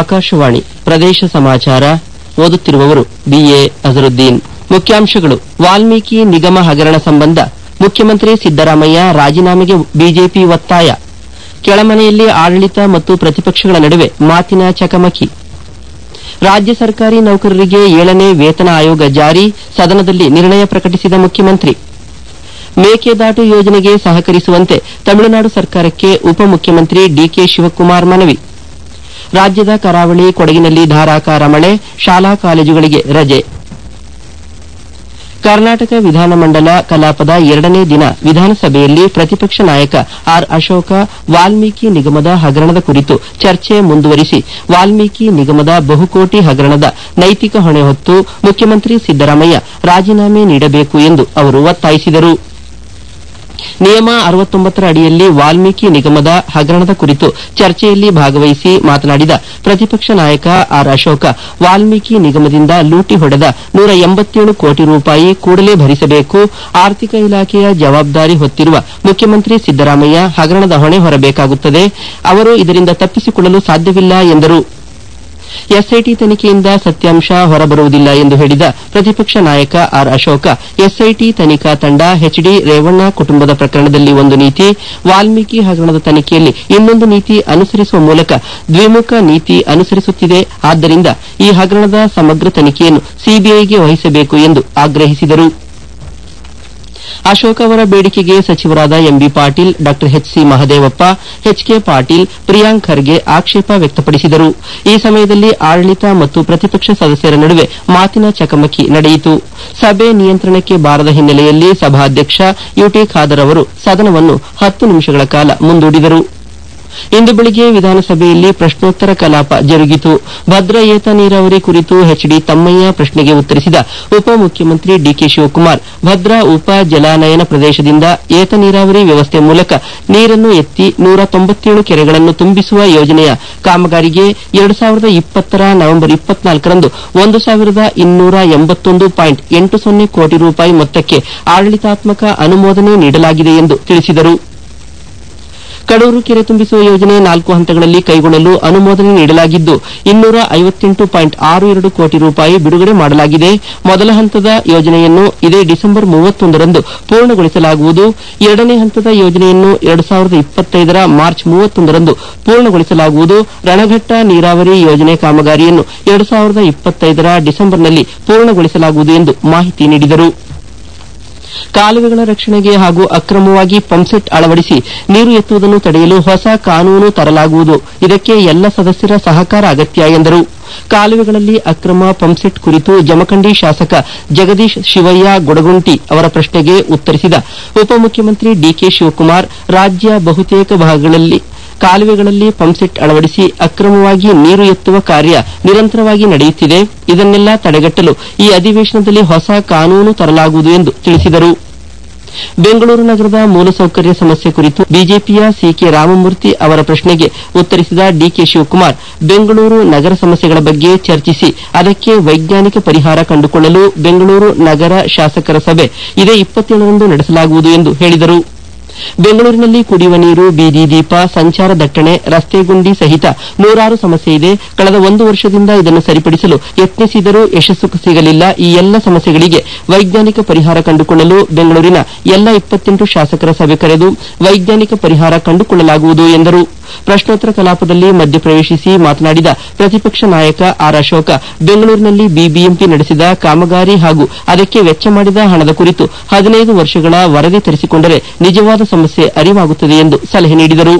ಆಕಾಶವಾಣಿ ಪ್ರದೇಶ ಸಮಾಚಾರ ಓದುತ್ತಿರುವವರು ಬಿಎ ಅಜರುದ್ದೀನ್ ಮುಖ್ಯಾಂಶಗಳು ವಾಲ್ಮೀಕಿ ನಿಗಮ ಹಗರಣ ಸಂಬಂಧ ಮುಖ್ಯಮಂತ್ರಿ ಸಿದ್ದರಾಮಯ್ಯ ರಾಜೀನಾಮೆಗೆ ಬಿಜೆಪಿ ಒತ್ತಾಯ ಕೆಳಮನೆಯಲ್ಲಿ ಆಡಳಿತ ಮತ್ತು ಪ್ರತಿಪಕ್ಷಗಳ ನಡುವೆ ಮಾತಿನ ಚಕಮಕಿ ರಾಜ್ಯ ಸರ್ಕಾರಿ ನೌಕರರಿಗೆ ಏಳನೇ ವೇತನ ಆಯೋಗ ಜಾರಿ ಸದನದಲ್ಲಿ ನಿರ್ಣಯ ಪ್ರಕಟಿಸಿದ ಮುಖ್ಯಮಂತ್ರಿ ಮೇಕೆದಾಟು ಯೋಜನೆಗೆ ಸಹಕರಿಸುವಂತೆ ತಮಿಳುನಾಡು ಸರ್ಕಾರಕ್ಕೆ ಉಪಮುಖ್ಯಮಂತ್ರಿ ಡಿಕೆ ಶಿವಕುಮಾರ್ ಮನವಿ ರಾಜ್ಯದ ಕರಾವಳಿ ಕೊಡಗಿನಲ್ಲಿ ಧಾರಾಕಾರ ಮಳೆ ಶಾಲಾ ಕಾಲೇಜುಗಳಿಗೆ ರಜೆ ಕರ್ನಾಟಕ ವಿಧಾನಮಂಡಲ ಕಲಾಪದ ಎರಡನೇ ದಿನ ವಿಧಾನಸಭೆಯಲ್ಲಿ ಪ್ರತಿಪಕ್ಷ ನಾಯಕ ಆರ್ ಅಶೋಕ ವಾಲ್ಮೀಕಿ ನಿಗಮದ ಹಗರಣದ ಕುರಿತು ಚರ್ಚೆ ಮುಂದುವರಿಸಿ ವಾಲ್ಮೀಕಿ ನಿಗಮದ ಬಹುಕೋಟಿ ಹಗರಣದ ನೈತಿಕ ಹೊಣೆ ಹೊತ್ತು ಮುಖ್ಯಮಂತ್ರಿ ಸಿದ್ದರಾಮಯ್ಯ ರಾಜೀನಾಮೆ ನೀಡಬೇಕು ಎಂದು ಅವರು ಒತ್ತಾಯಿಸಿದರು ನಿಯಮ ಅರವತ್ತೊಂಬತ್ತರ ಅಡಿಯಲ್ಲಿ ವಾಲ್ಮೀಕಿ ನಿಗಮದ ಹಗರಣದ ಕುರಿತು ಚರ್ಚೆಯಲ್ಲಿ ಭಾಗವಹಿಸಿ ಮಾತನಾಡಿದ ಪ್ರತಿಪಕ್ಷ ನಾಯಕ ಆರ್ ಅಶೋಕ ವಾಲ್ಮೀಕಿ ನಿಗಮದಿಂದ ಲೂಟಿ ಹೊಡೆದ ನೂರ ಎಂಬತ್ತೇಳು ಕೋಟಿ ರೂಪಾಯಿ ಕೂಡಲೇ ಭರಿಸಬೇಕು ಆರ್ಥಿಕ ಇಲಾಖೆಯ ಜವಾಬ್ದಾರಿ ಹೊತ್ತಿರುವ ಮುಖ್ಯಮಂತ್ರಿ ಸಿದ್ದರಾಮಯ್ಯ ಹಗರಣದ ಹೊಣೆ ಹೊರಬೇಕಾಗುತ್ತದೆ ಅವರು ಇದರಿಂದ ತಪ್ಪಿಸಿಕೊಳ್ಳಲು ಸಾಧ್ಯವಿಲ್ಲ ಎಂದರು ಎಸ್ಐಟಿ ತನಿಖೆಯಿಂದ ಸತ್ಯಾಂಶ ಹೊರಬರುವುದಿಲ್ಲ ಎಂದು ಹೇಳಿದ ಪ್ರತಿಪಕ್ಷ ನಾಯಕ ಆರ್ ಅಶೋಕ ಎಸ್ಐಟಿ ತನಿಖಾ ತಂಡ ಎಚ್ಡಿ ರೇವಣ್ಣ ಕುಟುಂಬದ ಪ್ರಕರಣದಲ್ಲಿ ಒಂದು ನೀತಿ ವಾಲ್ಮೀಕಿ ಹಗರಣದ ತನಿಖೆಯಲ್ಲಿ ಇನ್ನೊಂದು ನೀತಿ ಅನುಸರಿಸುವ ಮೂಲಕ ದ್ವಿಮುಖ ನೀತಿ ಅನುಸರಿಸುತ್ತಿದೆ ಆದ್ದರಿಂದ ಈ ಹಗರಣದ ಸಮಗ್ರ ತನಿಖೆಯನ್ನು ಸಿಬಿಐಗೆ ವಹಿಸಬೇಕು ಎಂದು ಆಗ್ರಹಿಸಿದರು ಅಶೋಕ್ ಅವರ ಬೇಡಿಕೆಗೆ ಸಚಿವರಾದ ಎಂಬಿ ಪಾಟೀಲ್ ಡಾ H C Mahadevappa H K Patil Priyank Kharge ಆಕ್ಷೇಪ ವ್ಯಕ್ತಪಡಿಸಿದರು ಈ ಸಮಯದಲ್ಲಿ ಆಡಳಿತ ಮತ್ತು ಪ್ರತಿಪಕ್ಷ ಸದಸ್ಯರ ನಡುವೆ ಮಾತಿನ ಚಕಮಕಿ ನಡೆಯಿತು ಸಭೆ ನಿಯಂತ್ರಣಕ್ಕೆ ಬಾರದ ಹಿನ್ನೆಲೆಯಲ್ಲಿ ಸಭಾಧ್ಯಕ್ಷ ಯುಟಿ ಖಾದರ್ ಅವರು ಸದನವನ್ನು ಹತ್ತು ನಿಮಿಷಗಳ ಕಾಲ ಮುಂದೂಡಿದರು ಇಂದು ಬೆಳಿಗ್ಗೆ ವಿಧಾನಸಭೆಯಲ್ಲಿ ಪ್ರಶ್ನೋತ್ತರ ಕಲಾಪ ಜರುಗಿತು ಭದ್ರಾ ಏತ ನೀರಾವರಿ ಕುರಿತು ಎಚ್ಡಿ ತಮ್ಮಯ್ಯ ಪ್ರಶ್ನೆಗೆ ಉತ್ತರಿಸಿದ ಉಪಮುಖ್ಯಮಂತ್ರಿ ಡಿಕೆ ಶಿವಕುಮಾರ್ ಭದ್ರಾ ಉಪ ಜಲಾನಯನ ಪ್ರದೇಶದಿಂದ ಏತ ನೀರಾವರಿ ವ್ಯವಸ್ಥೆ ಮೂಲಕ ನೀರನ್ನು ಎತ್ತಿ ನೂರ ತೊಂಬತ್ತೇಳು ಕೆರೆಗಳನ್ನು ತುಂಬಿಸುವ ಯೋಜನೆಯ ಕಾಮಗಾರಿಗೆ ಎರಡು ಸಾವಿರದ ಇಪ್ಪತ್ತರ ನವೆಂಬರ್ ಇಪ್ಪತ್ನಾಲ್ಕರಂದು ಒಂದು ಸಾವಿರದ ಇನ್ನೂರ ಎಂಬತ್ತೊಂದು ಪಾಯಿಂಟ್ ಎಂಟು ಸೊನ್ನೆ ಕೋಟಿ ರೂಪಾಯಿ ಮೊತ್ತಕ್ಕೆ ಆಡಳಿತಾತ್ಮಕ ಅನುಮೋದನೆ ನೀಡಲಾಗಿದೆ ಎಂದು ತಿಳಿಸಿದರು ಕಡೂರು ಕೆರೆ ತುಂಬಿಸುವ ಯೋಜನೆ ನಾಲ್ಕು ಹಂತಗಳಲ್ಲಿ ಕೈಗೊಳ್ಳಲು ಅನುಮೋದನೆ ನೀಡಲಾಗಿದ್ದು ಇನ್ನೂರ ಐವತ್ತೆಂಟು ಪಾಯಿಂಟ್ ಆರು ಎರಡು ಕೋಟಿ ರೂಪಾಯಿ ಬಿಡುಗಡೆ ಮಾಡಲಾಗಿದೆ ಮೊದಲ ಹಂತದ ಯೋಜನೆಯನ್ನು ಇದೇ ಡಿಸೆಂಬರ್ ಮೂವತ್ತೊಂದರಂದು ಪೂರ್ಣಗೊಳಿಸಲಾಗುವುದು ಎರಡನೇ ಹಂತದ ಯೋಜನೆಯನ್ನು ಎರಡು ಸಾವಿರದ ಇಪ್ಪತ್ತೈದರ ಮಾರ್ಚ್ ಮೂವತ್ತೊಂದರಂದು ಪೂರ್ಣಗೊಳಿಸಲಾಗುವುದು ರಣಘಟ್ಟ ನೀರಾವರಿ ಯೋಜನೆ ಕಾಮಗಾರಿಯನ್ನು ಎರಡು ಸಾವಿರದ ಇಪ್ಪತ್ತೈದರ ಡಿಸೆಂಬರ್ನಲ್ಲಿ ಪೂರ್ಣಗೊಳಿಸಲಾಗುವುದು ಎಂದು ಮಾಹಿತಿ ನೀಡಿದರು ಕಾಲುವೆಗಳ ರಕ್ಷಣೆಗೆ ಹಾಗೂ ಅಕ್ರಮವಾಗಿ ಪಂಪ್ಸೆಟ್ ಅಳವಡಿಸಿ ನೀರು ಎತ್ತುವುದನ್ನು ತಡೆಯಲು ಹೊಸ ಕಾನೂನು ತರಲಾಗುವುದು ಇದಕ್ಕೆ ಎಲ್ಲ ಸದಸ್ಯರ ಸಹಕಾರ ಅಗತ್ಯ ಎಂದರು ಕಾಲುವೆಗಳಲ್ಲಿ ಅಕ್ರಮ ಪಂಪ್ಸೆಟ್ ಕುರಿತು ಜಮಖಂಡಿ ಶಾಸಕ ಜಗದೀಶ್ ಶಿವಯ್ಯ ಗೊಡಗುಂಟಿ ಅವರ ಪ್ರಶ್ನೆಗೆ ಉತ್ತರಿಸಿದ ಉಪಮುಖ್ಯಮಂತ್ರಿ ಡಿಕೆ ಶಿವಕುಮಾರ್ ರಾಜ್ಯ ಬಹುತೇಕ ಭಾಗಗಳಲ್ಲಿ ಕಾಲುವೆಗಳಲ್ಲಿ ಪಂಪ್ಸೆಟ್ ಅಳವಡಿಸಿ ಅಕ್ರಮವಾಗಿ ನೀರು ಎತ್ತುವ ಕಾರ್ಯ ನಿರಂತರವಾಗಿ ನಡೆಯುತ್ತಿದೆ ಇದನ್ನೆಲ್ಲ ತಡೆಗಟ್ಟಲು ಈ ಅಧಿವೇಶನದಲ್ಲಿ ಹೊಸ ಕಾನೂನು ತರಲಾಗುವುದು ಎಂದು ತಿಳಿಸಿದರು ಬೆಂಗಳೂರು ನಗರದ ಮೂಲಸೌಕರ್ಯ ಸಮಸ್ಯೆ ಕುರಿತು ಬಿಜೆಪಿಯ ಸಿಕೆ ರಾಮಮೂರ್ತಿ ಅವರ ಪ್ರಶ್ನೆಗೆ ಉತ್ತರಿಸಿದ ಡಿಕೆ ಶಿವಕುಮಾರ್ ಬೆಂಗಳೂರು ನಗರ ಸಮಸ್ಯೆಗಳ ಬಗ್ಗೆ ಚರ್ಚಿಸಿ ಅದಕ್ಕೆ ವೈಜ್ಞಾನಿಕ ಪರಿಹಾರ ಕಂಡುಕೊಳ್ಳಲು ಬೆಂಗಳೂರು ನಗರ ಶಾಸಕರ ಸಭೆ ಇದೇ ಇಪ್ಪತ್ತೇಳರಂದು ನಡೆಸಲಾಗುವುದು ಎಂದು ಹೇಳಿದರು ಬೆಂಗಳೂರಿನಲ್ಲಿ ಕುಡಿಯುವ ನೀರು ಬೀದಿ ದೀಪ ಸಂಚಾರ ದಟ್ಟಣೆ ರಸ್ತೆ ಗುಂಡಿ ಸಹಿತ ನೂರಾರು ಸಮಸ್ಯೆ ಇದೆ ಕಳೆದ ಒಂದು ವರ್ಷದಿಂದ ಇದನ್ನು ಸರಿಪಡಿಸಲು ಯತ್ನಿಸಿದರೂ ಯಶಸ್ಸು ಸಿಗಲಿಲ್ಲ ಈ ಎಲ್ಲ ಸಮಸ್ಯೆಗಳಿಗೆ ವೈಜ್ಞಾನಿಕ ಪರಿಹಾರ ಕಂಡುಕೊಳ್ಳಲು ಬೆಂಗಳೂರಿನ ಎಲ್ಲ ಇಪ್ಪತ್ತೆಂಟು ಶಾಸಕರ ಸಭೆ ಕರೆದು ವೈಜ್ಞಾನಿಕ ಪರಿಹಾರ ಕಂಡುಕೊಳ್ಳಲಾಗುವುದು ಎಂದರು ಪ್ರಶ್ನೋತ್ತರ ಕಲಾಪದಲ್ಲಿ ಮಧ್ಯಪ್ರವೇಶಿಸಿ ಮಾತನಾಡಿದ ಪ್ರತಿಪಕ್ಷ ನಾಯಕ ಆರ್ ಅಶೋಕ ಬೆಂಗಳೂರಿನಲ್ಲಿ ಬಿಬಿಎಂಪಿ ನಡೆಸಿದ ಕಾಮಗಾರಿ ಹಾಗೂ ಅದಕ್ಕೆ ವೆಚ್ಚ ಮಾಡಿದ ಹಣದ ಕುರಿತು ಹದಿನೈದು ವರ್ಷಗಳ ವರದಿ ತರಿಸಿಕೊಂಡರೆ ನಿಜವಾದ ಸಮಸ್ಯೆ ಅರಿವಾಗುತ್ತದೆ ಎಂದು ಸಲಹೆ ನೀಡಿದರು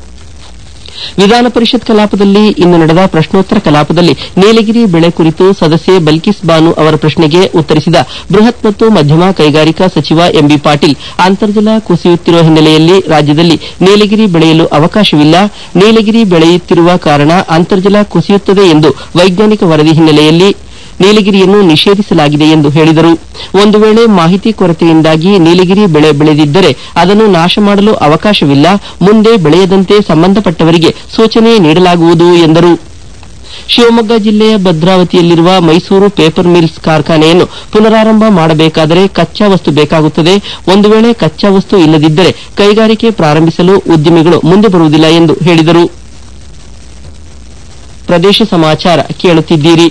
ವಿಧಾನ ಪರಿಷತ್ ಕಲಾಪದಲ್ಲಿ ಇಂದು ನಡೆದ ಪ್ರಶ್ನೋತ್ತರ ಕಲಾಪದಲ್ಲಿ ನೀಲಗಿರಿ ಬೆಳೆ ಕುರಿತು ಸದಸ್ಯೆ ಬಲ್ಕಿಸ್ ಬಾನು ಅವರ ಪ್ರಶ್ನೆಗೆ ಉತ್ತರಿಸಿದ ಬೃಹತ್ ಮತ್ತು ಮಧ್ಯಮ ಕೈಗಾರಿಕಾ ಸಚಿವ ಎಂಬಿ ಪಾಟೀಲ್ ಅಂತರ್ಜಲ ಕುಸಿಯುತ್ತಿರುವ ಹಿನ್ನೆಲೆಯಲ್ಲಿ ರಾಜ್ಯದಲ್ಲಿ ನೀಲಗಿರಿ ಬೆಳೆಯಲು ಅವಕಾಶವಿಲ್ಲ ನೀಲಗಿರಿ ಬೆಳೆಯುತ್ತಿರುವ ಕಾರಣ ಅಂತರ್ಜಲ ಕುಸಿಯುತ್ತದೆ ಎಂದು ವೈಜ್ಞಾನಿಕ ವರದಿ ಹಿನ್ನೆಲೆಯಲ್ಲಿ ನೀಲಗಿರಿಯನ್ನು ನಿಷೇಧಿಸಲಾಗಿದೆ ಎಂದು ಹೇಳಿದರು ಒಂದು ವೇಳೆ ಮಾಹಿತಿ ಕೊರತೆಯಿಂದಾಗಿ ನೀಲಗಿರಿ ಬೆಳೆ ಬೆಳೆದಿದ್ದರೆ ಅದನ್ನು ನಾಶ ಮಾಡಲು ಅವಕಾಶವಿಲ್ಲ ಮುಂದೆ ಬೆಳೆಯದಂತೆ ಸಂಬಂಧಪಟ್ಟವರಿಗೆ ಸೂಚನೆ ನೀಡಲಾಗುವುದು ಎಂದರು ಶಿವಮೊಗ್ಗ ಜಿಲ್ಲೆಯ ಭದ್ರಾವತಿಯಲ್ಲಿರುವ ಮೈಸೂರು ಪೇಪರ್ ಮಿಲ್ಸ್ ಕಾರ್ಖಾನೆಯನ್ನು ಪುನರಾರಂಭ ಮಾಡಬೇಕಾದರೆ ಕಚ್ಚಾ ವಸ್ತು ಬೇಕಾಗುತ್ತದೆ ಒಂದು ವೇಳೆ ಕಚ್ಚಾ ವಸ್ತು ಇಲ್ಲದಿದ್ದರೆ ಕೈಗಾರಿಕೆ ಪ್ರಾರಂಭಿಸಲು ಉದ್ಯಮಿಗಳು ಮುಂದೆ ಬರುವುದಿಲ್ಲ ಎಂದು ಹೇಳಿದರು ಪ್ರದೇಶ ಸಮಾಚಾರ ಕೇಳುತ್ತಿದ್ದೀರಿ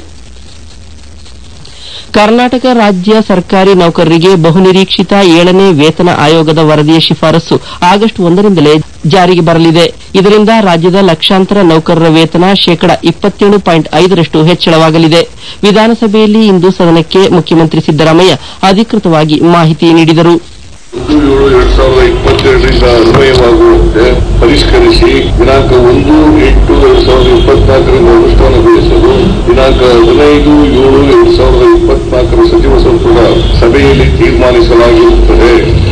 ಕರ್ನಾಟಕ ರಾಜ್ಯ ಸರ್ಕಾರಿ ನೌಕರರಿಗೆ ಬಹುನಿರೀಕ್ಷಿತ ಏಳನೇ ವೇತನ ಆಯೋಗದ ವರದಿಯ ಶಿಫಾರಸು ಆಗಸ್ಟ್ ಒಂದರಿಂದಲೇ ಜಾರಿಗೆ ಬರಲಿದೆ ಇದರಿಂದ ರಾಜ್ಯದ ಲಕ್ಷಾಂತರ ನೌಕರರ ವೇತನ ಶೇಕಡ ಇಪ್ಪತ್ತೇಳು ಪಾಯಿಂಟ್ ಐದರಷ್ಟು ಹೆಚ್ಚಳವಾಗಲಿದೆ ವಿಧಾನಸಭೆಯಲ್ಲಿ ಇಂದು ಸದನಕ್ಕೆ ಮುಖ್ಯಮಂತ್ರಿ ಸಿದ್ದರಾಮಯ್ಯ ಅಧಿಕೃತವಾಗಿ ಮಾಹಿತಿ ನೀಡಿದರು ಒಂದು ಏಳು ಎರಡ್ ಸಾವಿರದ ಇಪ್ಪತ್ತೆರಡರಿಂದ ಅನ್ವಯವಾಗುವಂತೆ ಪರಿಷ್ಕರಿಸಿ ದಿನಾಂಕ ಒಂದು ಎಂಟು ಎರಡ್ ಸಾವಿರದ ಇಪ್ಪತ್ನಾಲ್ಕರಿಂದ ಅನುಷ್ಠಾನಗೊಳಿಸಲು ದಿನಾಂಕ ಹದಿನೈದು ಏಳು ಎರಡ್ ಸಾವಿರದ ಇಪ್ಪತ್ನಾಲ್ಕರ ಸಚಿವ ಸಂಪುಟ ಸಭೆಯಲ್ಲಿ ತೀರ್ಮಾನಿಸಲಾಗಿರುತ್ತದೆ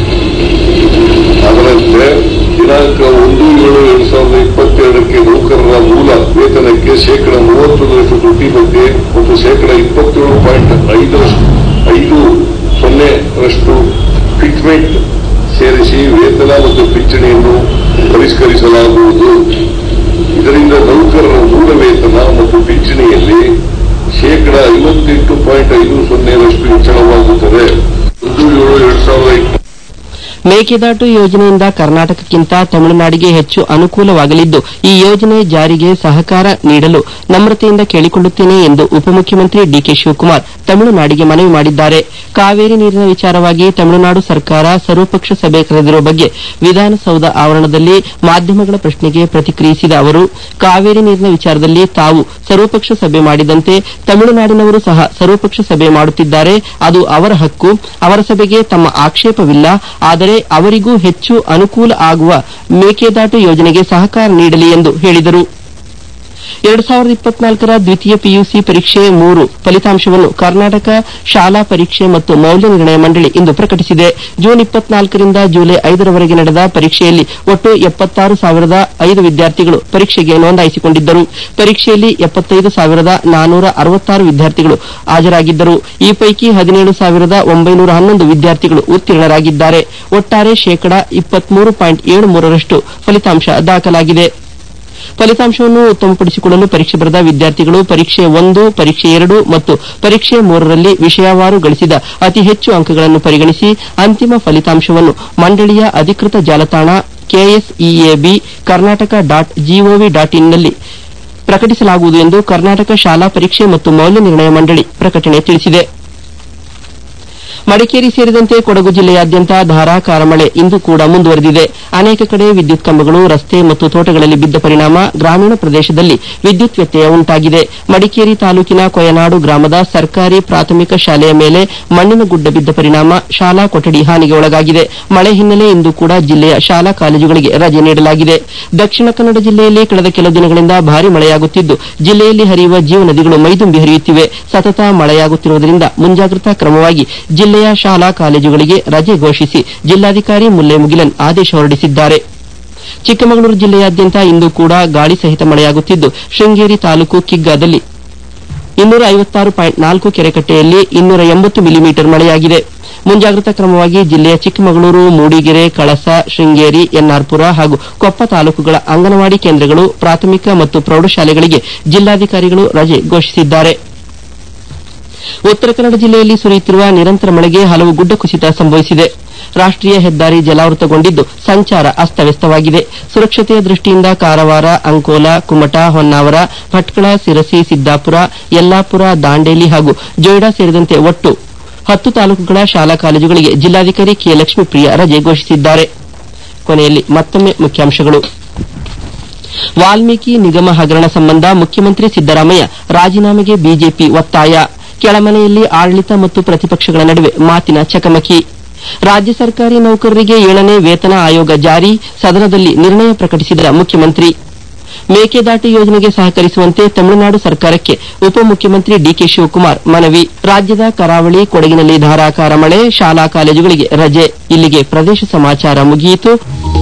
ಅದರಂತೆ ದಿನಾಂಕ ಒಂದು ಏಳು ಎರಡ್ ಸಾವಿರದ ಇಪ್ಪತ್ತೆರಡಕ್ಕೆ ನೌಕರರ ಮೂಲ ವೇತನಕ್ಕೆ ಶೇಕಡ ಮೂವತ್ತೊಂದರಷ್ಟು ತುಟಿ ಭತ್ಯೆ ಮತ್ತು ಶೇಕಡ ಇಪ್ಪತ್ತೇಳು ಪಾಯಿಂಟ್ ಐದರಷ್ಟು ಐದು ಸೊನ್ನೆರಷ್ಟು ಫಿಟ್ಮೆಂಟ್ ಸೇರಿಸಿ ವೇತನ ಮತ್ತು ಪಿಂಚಣಿಯನ್ನು ಪರಿಷ್ಕರಿಸಲಾಗುವುದು ಇದರಿಂದ ನೌಕರರ ಮೂಲ ವೇತನ ಮತ್ತು ಪಿಂಚಣಿಯಲ್ಲಿ ಶೇಕಡ ಐವತ್ತೆಂಟು ಪಾಯಿಂಟ್ ಐದು ಸೊನ್ನೆರಷ್ಟು ಹೆಚ್ಚಳವಾಗುತ್ತದೆ ಒಂದು ಏಳು ಎರಡ್ ಸಾವಿರದ ಇಪ್ಪತ್ತು ಮೇಕೆದಾಟು ಯೋಜನೆಯಿಂದ ಕರ್ನಾಟಕಕ್ಕಿಂತ ತಮಿಳುನಾಡಿಗೆ ಹೆಚ್ಚು ಅನುಕೂಲವಾಗಲಿದ್ದು ಈ ಯೋಜನೆ ಜಾರಿಗೆ ಸಹಕಾರ ನೀಡಲು ನಮ್ರತೆಯಿಂದ ಕೇಳಿಕೊಳ್ಳುತ್ತೇನೆ ಎಂದು ಉಪಮುಖ್ಯಮಂತ್ರಿ ಡಿಕೆ ಶಿವಕುಮಾರ್ ತಮಿಳುನಾಡಿಗೆ ಮನವಿ ಮಾಡಿದ್ದಾರೆ ಕಾವೇರಿ ನೀರಿನ ವಿಚಾರವಾಗಿ ತಮಿಳುನಾಡು ಸರ್ಕಾರ ಸರ್ವಪಕ್ಷ ಸಭೆ ಕರೆದಿರುವ ಬಗ್ಗೆ ವಿಧಾನಸೌಧ ಆವರಣದಲ್ಲಿ ಮಾಧ್ಯಮಗಳ ಪ್ರಶ್ನೆಗೆ ಪ್ರತಿಕ್ರಿಯಿಸಿದ ಅವರು ಕಾವೇರಿ ನೀರಿನ ವಿಚಾರದಲ್ಲಿ ತಾವು ಸರ್ವಪಕ್ಷ ಸಭೆ ಮಾಡಿದಂತೆ ತಮಿಳುನಾಡಿನವರು ಸಹ ಸರ್ವಪಕ್ಷ ಸಭೆ ಮಾಡುತ್ತಿದ್ದಾರೆ ಅದು ಅವರ ಹಕ್ಕು ಅವರ ಸಭೆಗೆ ತಮ್ಮ ಆಕ್ಷೇಪವಿಲ್ಲ ಆದರೆ ಅವರಿಗೂ ಹೆಚ್ಚು ಅನುಕೂಲ ಆಗುವ ಮೇಕೆದಾಟು ಯೋಜನೆಗೆ ಸಹಕಾರ ನೀಡಲಿ ಎಂದು ಹೇಳಿದರು ಎರಡು ಸಾವಿರದ ಇಪ್ಪತ್ನಾಲ್ಕರ ದ್ವಿತೀಯ ಪಿಯುಸಿ ಪರೀಕ್ಷೆ ಮೂರು ಫಲಿತಾಂಶವನ್ನು ಕರ್ನಾಟಕ ಶಾಲಾ ಪರೀಕ್ಷೆ ಮತ್ತು ಮೌಲ್ಯ ನಿರ್ಣಯ ಮಂಡಳಿ ಇಂದು ಪ್ರಕಟಿಸಿದೆ ಜೂನ್ ಇಪ್ಪತ್ನಾಲ್ಕರಿಂದ ಜುಲೈ ಐದರವರೆಗೆ ನಡೆದ ಪರೀಕ್ಷೆಯಲ್ಲಿ ಒಟ್ಟು ಎಪ್ಪತ್ತಾರು ಸಾವಿರದ ಐದು ವಿದ್ಯಾರ್ಥಿಗಳು ಪರೀಕ್ಷೆಗೆ ನೋಂದಾಯಿಸಿಕೊಂಡಿದ್ದರು ಪರೀಕ್ಷೆಯಲ್ಲಿ ಎಪ್ಪತ್ತೈದು ಸಾವಿರದ ನಾನೂರ ಅರವತ್ತಾರು ವಿದ್ಯಾರ್ಥಿಗಳು ಹಾಜರಾಗಿದ್ದರು ಈ ಪೈಕಿ ಹದಿನೇಳು ಸಾವಿರದ ಒಂಬೈನೂರ ಹನ್ನೊಂದು ವಿದ್ಯಾರ್ಥಿಗಳು ಉತ್ತೀರ್ಣರಾಗಿದ್ದಾರೆ ಒಟ್ಟಾರೆ ಶೇಕಡ ಇಪ್ಪತ್ಮೂರು ಪಾಯಿಂಟ್ ಏಳು ಮೂರರಷ್ಟು ಫಲಿತಾಂಶ ದಾಖಲಾಗಿದೆ ಫಲಿತಾಂಶವನ್ನು ಉತ್ತಮಪಡಿಸಿಕೊಳ್ಳಲು ಪರೀಕ್ಷೆ ಬರೆದ ವಿದ್ಯಾರ್ಥಿಗಳು ಪರೀಕ್ಷೆ ಒಂದು ಪರೀಕ್ಷೆ ಎರಡು ಮತ್ತು ಪರೀಕ್ಷೆ ಮೂರರಲ್ಲಿ ವಿಷಯವಾರು ಗಳಿಸಿದ ಅತಿ ಹೆಚ್ಚು ಅಂಕಗಳನ್ನು ಪರಿಗಣಿಸಿ ಅಂತಿಮ ಫಲಿತಾಂಶವನ್ನು ಮಂಡಳಿಯ ಅಧಿಕೃತ ಜಾಲತಾಣ KSEAB Karnataka dot GOV dot ಇನ್ನಲ್ಲಿ ಪ್ರಕಟಿಸಲಾಗುವುದು ಎಂದು ಕರ್ನಾಟಕ ಶಾಲಾ ಪರೀಕ್ಷೆ ಮತ್ತು ಮೌಲ್ಯ ನಿರ್ಣಯ ಮಂಡಳಿ ಪ್ರಕಟಣೆ ತಿಳಿಸಿದೆ ಮಡಿಕೇರಿ ಸೇರಿದಂತೆ ಕೊಡಗು ಜಿಲ್ಲೆಯಾದ್ಯಂತ ಧಾರಾಕಾರ ಮಳೆ ಇಂದು ಕೂಡ ಮುಂದುವರೆದಿದೆ ಅನೇಕ ಕಡೆ ವಿದ್ಯುತ್ ಕಂಬಗಳು ರಸ್ತೆ ಮತ್ತು ತೋಟಗಳಲ್ಲಿ ಬಿದ್ದ ಪರಿಣಾಮ ಗ್ರಾಮೀಣ ಪ್ರದೇಶದಲ್ಲಿ ವಿದ್ಯುತ್ ವ್ಯತ್ಯಯ ಉಂಟಾಗಿದೆ ಮಡಿಕೇರಿ ತಾಲೂಕಿನ ಕೊಯನಾಡು ಗ್ರಾಮದ ಸರ್ಕಾರಿ ಪ್ರಾಥಮಿಕ ಶಾಲೆಯ ಮೇಲೆ ಮಣ್ಣಿನ ಗುಡ್ಡ ಬಿದ್ದ ಪರಿಣಾಮ ಶಾಲಾ ಕೊಠಡಿ ಹಾನಿಗೆ ಒಳಗಾಗಿದೆ ಮಳೆ ಹಿನ್ನೆಲೆ ಇಂದು ಕೂಡ ಜಿಲ್ಲೆಯ ಶಾಲಾ ಕಾಲೇಜುಗಳಿಗೆ ರಜೆ ನೀಡಲಾಗಿದೆ ದಕ್ಷಿಣ ಕನ್ನಡ ಜಿಲ್ಲೆಯಲ್ಲಿ ಕಳೆದ ಕೆಲವು ದಿನಗಳಿಂದ ಭಾರಿ ಮಳೆಯಾಗುತ್ತಿದ್ದು ಜಿಲ್ಲೆಯಲ್ಲಿ ಹರಿಯುವ ಜೀವನದಿಗಳು ಮೈದುಂಬಿ ಹರಿಯುತ್ತಿವೆ ಸತತ ಮಳೆಯಾಗುತ್ತಿರುವುದರಿಂದ ಮುಂಜಾಗ್ರತಾ ಕ್ರಮವಾಗಿ ಜಿಲ್ಲೆಯ ಶಾಲಾ ಕಾಲೇಜುಗಳಿಗೆ ರಜೆ ಘೋಷಿಸಿ ಜಿಲ್ಲಾಧಿಕಾರಿ ಮುಲ್ಲೆ ಮುಗಿಲನ್ ಆದೇಶ ಹೊರಡಿಸಿದ್ದಾರೆ ಚಿಕ್ಕಮಗಳೂರು ಜಿಲ್ಲೆಯಾದ್ಯಂತ ಇಂದು ಕೂಡ ಗಾಳಿ ಸಹಿತ ಮಳೆಯಾಗುತ್ತಿದ್ದು ಶೃಂಗೇರಿ ತಾಲೂಕು ಕಿಗ್ಗಾದಲ್ಲಿ ಇನ್ನೂರ ಐವತ್ತಾರು ಪಾಯಿಂಟ್ ನಾಲ್ಕು ಕೆರೆಕಟ್ಟೆಯಲ್ಲಿ ಇನ್ನೂರ ಎಂಬತ್ತು ಮಿಲಿಮೀಟರ್ ಮಳೆಯಾಗಿದೆ ಮುಂಜಾಗ್ರತಾ ಕ್ರಮವಾಗಿ ಜಿಲ್ಲೆಯ ಚಿಕ್ಕಮಗಳೂರು ಮೂಡಿಗೆರೆ ಕಳಸ ಶೃಂಗೇರಿ ಎನ್ಆರ್ಪುರ ಹಾಗೂ ಕೊಪ್ಪ ತಾಲೂಕುಗಳ ಅಂಗನವಾಡಿ ಕೇಂದ್ರಗಳು ಪ್ರಾಥಮಿಕ ಮತ್ತು ಪ್ರೌಢಶಾಲೆಗಳಿಗೆ ಜಿಲ್ಲಾಧಿಕಾರಿಗಳು ರಜೆ ಘೋಷಿಸಿದ್ದಾರೆ ಉತ್ತರ ಕನ್ನಡ ಜಿಲ್ಲೆಯಲ್ಲಿ ಸುರಿಯುತ್ತಿರುವ ನಿರಂತರ ಮಳೆಗೆ ಹಲವು ಗುಡ್ಡ ಕುಸಿತ ಸಂಭವಿಸಿದೆ ರಾಷ್ಟೀಯ ಹೆದ್ದಾರಿ ಜಲಾವೃತಗೊಂಡಿದ್ದು ಸಂಚಾರ ಅಸ್ತವ್ಯಸ್ತವಾಗಿದೆ ಸುರಕ್ಷತೆಯ ದೃಷ್ಟಿಯಿಂದ ಕಾರವಾರ ಅಂಕೋಲಾ ಕುಮಟಾ ಹೊನ್ನಾವರ ಭಟ್ಕಳ ಸಿರಸಿ ಸಿದ್ದಾಪುರ ಯಲ್ಲಾಪುರ ದಾಂಡೇಲಿ ಹಾಗೂ ಜೊಯ್ಡಾ ಸೇರಿದಂತೆ ಒಟ್ಟು ಹತ್ತು ತಾಲೂಕುಗಳ ಶಾಲಾ ಕಾಲೇಜುಗಳಿಗೆ ಜಿಲ್ಲಾಧಿಕಾರಿ ಕೆ ಲಕ್ಷ್ಮೀಪ್ರಿಯ ರಜೆ ಘೋಷಿಸಿದ್ದಾರೆ ಕೊನೆಯಲ್ಲಿ ಮತ್ತೊಮ್ಮೆ ಮುಖ್ಯಾಂಶಗಳು ವಾಲ್ಮೀಕಿ ನಿಗಮ ಹಗರಣ ಸಂಬಂಧ ಮುಖ್ಯಮಂತ್ರಿ ಸಿದ್ದರಾಮಯ್ಯ ರಾಜೀನಾಮೆಗೆ ಬಿಜೆಪಿ ಒತ್ತಾಯ ಕೆಳಮನೆಯಲ್ಲಿ ಆಡಳಿತ ಮತ್ತು ಪ್ರತಿಪಕ್ಷಗಳ ನಡುವೆ ಮಾತಿನ ಚಕಮಕಿ ರಾಜ್ಯ ಸರ್ಕಾರಿ ನೌಕರರಿಗೆ ಏಳನೇ ವೇತನ ಆಯೋಗ ಜಾರಿ ಸದನದಲ್ಲಿ ನಿರ್ಣಯ ಪ್ರಕಟಿಸಿದ ಮುಖ್ಯಮಂತ್ರಿ ಮೇಕೆದಾಟು ಯೋಜನೆಗೆ ಸಹಕರಿಸುವಂತೆ ತಮಿಳುನಾಡು ಸರ್ಕಾರಕ್ಕೆ ಉಪಮುಖ್ಯಮಂತ್ರಿ ಡಿಕೆ ಶಿವಕುಮಾರ್ ಮನವಿ ರಾಜ್ಯದ ಕರಾವಳಿ ಕೊಡಗಿನಲ್ಲಿ ಧಾರಾಕಾರ ಮಳೆ ಶಾಲಾ ಕಾಲೇಜುಗಳಿಗೆ ರಜೆ ಇಲ್ಲಿಗೆ ಪ್ರದೇಶ ಸಮಾಚಾರ ಮುಗಿಯಿತು